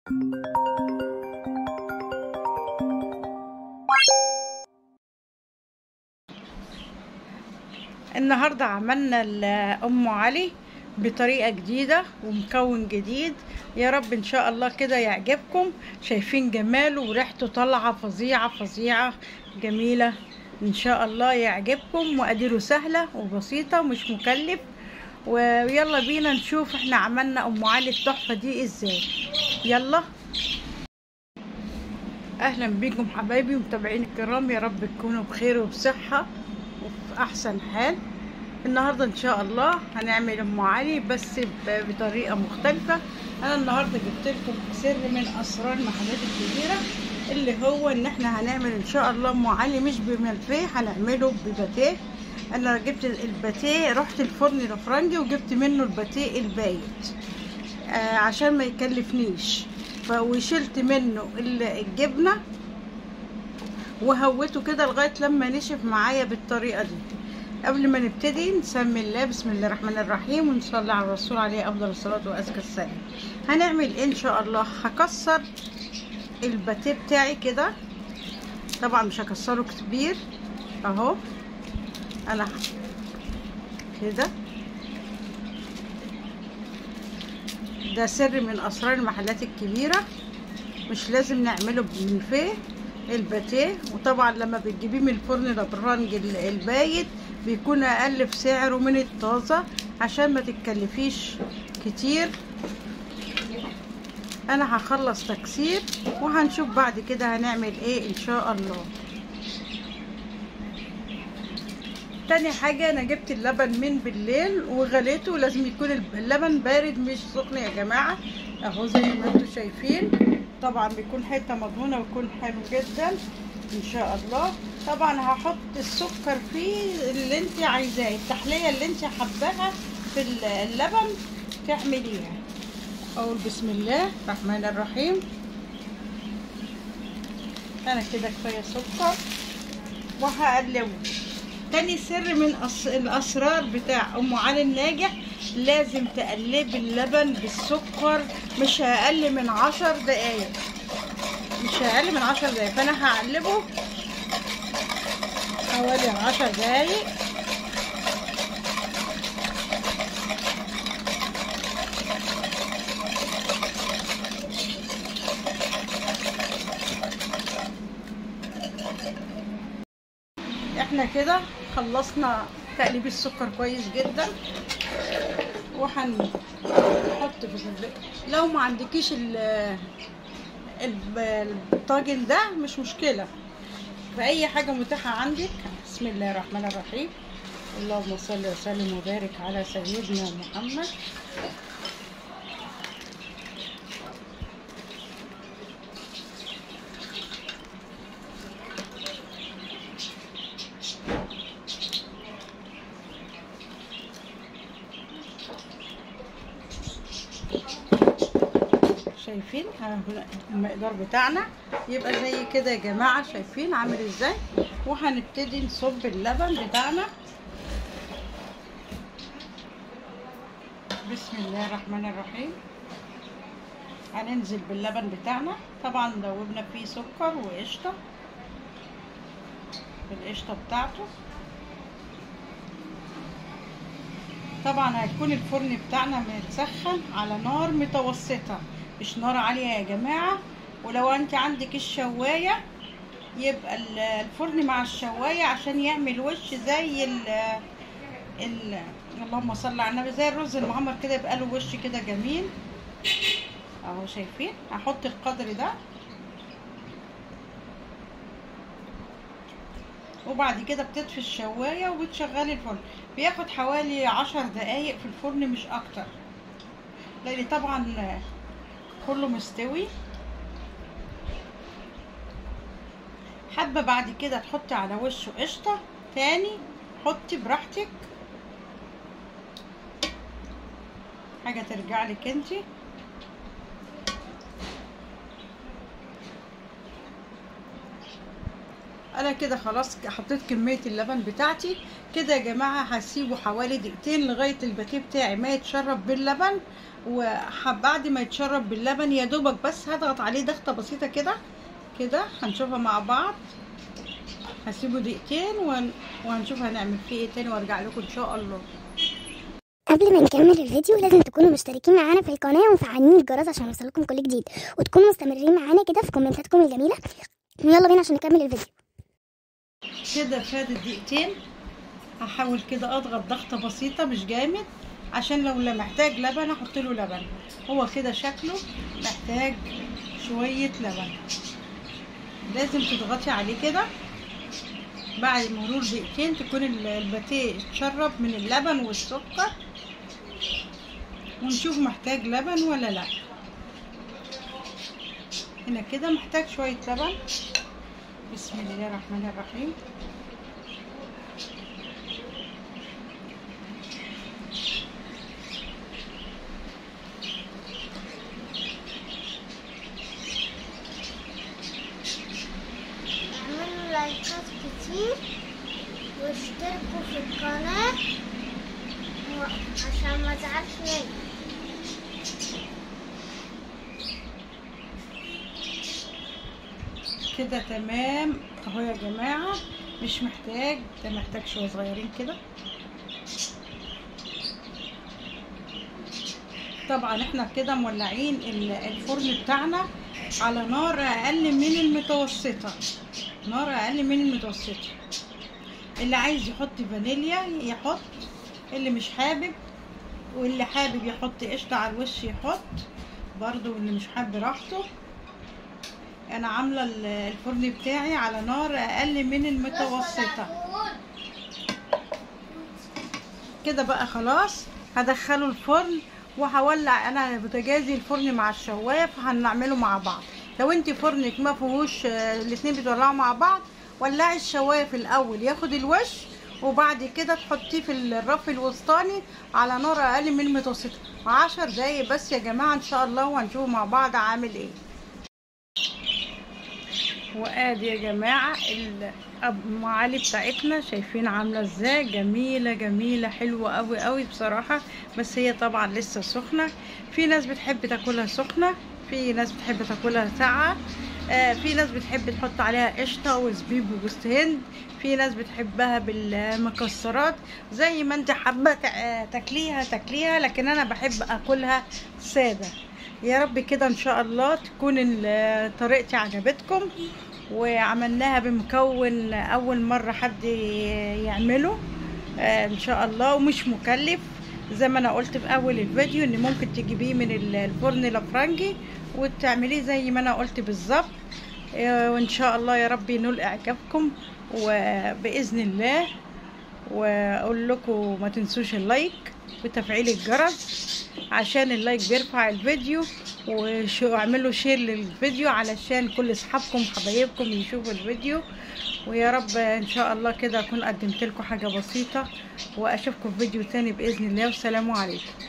النهاردة عملنا ال- أم علي بطريقة جديدة ومكون جديد يا رب إن شاء الله كده يعجبكم شايفين جماله وريحته طالعة فظيعة فظيعة جميلة إن شاء الله يعجبكم وقدره سهلة وبسيطة ومش مكلف ويلا بينا نشوف احنا عملنا أم علي التحفة دي ازاي يلا اهلا بيكم حبايبي ومتابعين الكرام يا رب تكونوا بخير وبصحة وفي احسن حال النهارده ان شاء الله هنعمل ام علي بس ب- بطريقه مختلفه انا النهارده جبت لكم سر من اسرار المحلات الكبيره اللي هو ان احنا هنعمل ان شاء الله ام علي مش بملفيه هنعمله بباتيه انا جبت الباتيه رحت الفرن الافرنجي وجبت منه الباتيه البايت آه عشان ما يكلفنيش ف- وشلت منه ال- الجبنه وهوته كده لغايه لما نشف معايا بالطريقه دي قبل ما نبتدي نسمي الله بسم الله الرحمن الرحيم ونصلي على الرسول عليه افضل الصلاه وازكى السلام هنعمل إيه ان شاء الله هكسر الباتيه بتاعي كده طبعا مش هكسره كبير اهو انا كده ده سر من اسرار المحلات الكبيره مش لازم نعمله بملفيه الباتيه وطبعا لما بتجيبيه من الفرن الابرنج ال- البايت بيكون اقل في سعره من الطازه عشان ما تتكلفيش كتير انا هخلص تكسير وهنشوف بعد كده هنعمل ايه ان شاء الله تاني حاجة أنا جبت اللبن من بالليل وغليته لازم يكون الب- اللبن بارد مش سخن يا جماعة أهو زي ما انتوا شايفين طبعا بيكون حتة مضمونة ويكون حلو جدا إن شاء الله طبعا هحط السكر فيه اللي انت عايزاه التحلية اللي انت حباها في ال- اللبن تعمليها أقول بسم الله الرحمن الرحيم أنا كده كفاية سكر وهقلبه تاني سر من أس... الاسرار بتاع ام علي الناجح لازم تقلبي اللبن بالسكر مش اقل من عشر دقايق مش اقل من عشر دقايق فانا هقلبه حوالي عشر دقايق احنا كده خلصنا تقليب السكر كويس جدا وهنحط في ال- لو ما عندكيش ال- ال- الطاجن ده مش مشكله فاي حاجه متاحه عندك بسم الله الرحمن الرحيم اللهم صل وسلم وبارك على سيدنا محمد شايفين ها هنا المقدار بتاعنا يبقى زي كده يا جماعه شايفين عامل ازاي وهنبتدي نصب اللبن بتاعنا بسم الله الرحمن الرحيم هننزل باللبن بتاعنا طبعا دوبنا فيه سكر وقشطه بالقشطه بتاعته طبعا هيكون الفرن بتاعنا متسخن على نار متوسطة مش نار عالية يا جماعة ولو انت عندك الشواية يبقى ال- الفرن مع الشواية عشان يعمل وش زي ال ال اللهم صل على النبي زي الرز المعمر كده يبقى له وش كده جميل اهو شايفين هحط القدر ده وبعد كده بتطفي الشواية وبتشغلي الفرن بياخد حوالي عشر دقايق في الفرن مش اكتر لان طبعا كله مستوي حابة بعد كده تحطي على وشه قشطة تاني حطي براحتك حاجة ترجع لك انتي انا انا كده خلاص حطيت كميه اللبن بتاعتي كده يا جماعه هسيبه حوالي دقيقتين لغايه الباتيه بتاعي ما يتشرب باللبن وبعد ما يتشرب باللبن يا دوبك بس هضغط عليه ضغطه بسيطه كده كده هنشوفها مع بعض هسيبه دقيقتين وهن... وهنشوف هنعمل فيه ايه تاني وارجع لكم ان شاء الله قبل ما نكمل الفيديو لازم تكونوا مشتركين معانا في القناة ومفعلين الجرس عشان يوصلكم كل جديد وتكونوا مستمرين معانا كده في كومنتاتكم الجميلة يلا بينا عشان نكمل الفيديو كده فاتت دقيقتين هحاول كده اضغط ضغطه بسيطه مش جامد عشان لو لا محتاج لبن احط له لبن هو كده شكله محتاج شويه لبن لازم تضغطي عليه كده بعد مرور دقيقتين تكون الباتيه اتشرب من اللبن والسكر ونشوف محتاج لبن ولا لا هنا كده محتاج شويه لبن بسم الله الرحمن الرحيم اعملوا لايكات كتير واشتركوا في القناة و- عشان ما تزعلش مني كده تمام اهو يا جماعة مش محتاج ده محتاج شوية صغيرين كده طبعا احنا كده مولعين ال- الفرن بتاعنا على نار اقل من المتوسطة نار اقل من المتوسطة اللي عايز يحط فانيليا يحط اللي مش حابب واللي حابب يحط قشطة على الوش يحط برضو واللي مش حابب راحته انا عامله ال- الفرن بتاعي على نار اقل من المتوسطه كده بقى خلاص هدخله الفرن وهولع انا بوتاجازي الفرن مع الشوايه فهنعمله مع بعض لو انت فرنك ما فيهوش آه، الاتنين بيتولعوا مع بعض ولعي الشوايه في الاول ياخد الوش وبعد كده تحطيه في الرف الوسطاني على نار اقل من المتوسطه عشر دقايق بس يا جماعه ان شاء الله وهنشوف مع بعض عامل ايه وادي يا جماعه المعالي بتاعتنا شايفين عامله ازاي جميله جميله حلوه قوي قوي بصراحه بس هي طبعا لسه سخنه في ناس بتحب تاكلها سخنه في ناس بتحب تاكلها ساقعه آه، في ناس بتحب تحط عليها قشطه وزبيب وجوز هند في ناس بتحبها بالمكسرات زي ما انت حابه تع- تاكليها تاكليها لكن انا بحب اكلها ساده يا رب كده ان شاء الله تكون ال- طريقتي عجبتكم وعملناها بمكون اول مره حد يعمله آه، ان شاء الله ومش مكلف زي ما انا قلت في اول الفيديو ان ممكن تجيبيه من ال- الفرن الافرنجي وتعمليه زي ما انا قلت بالظبط آه، وان شاء الله يا رب ينول اعجابكم وباذن الله واقول لكم ما تنسوش اللايك وتفعيل الجرس عشان اللايك بيرفع الفيديو واعملوا شير للفيديو علشان كل اصحابكم حبايبكم يشوفوا الفيديو ويا رب ان شاء الله كده اكون قدمت لكم حاجه بسيطه واشوفكم في فيديو تاني باذن الله والسلام عليكم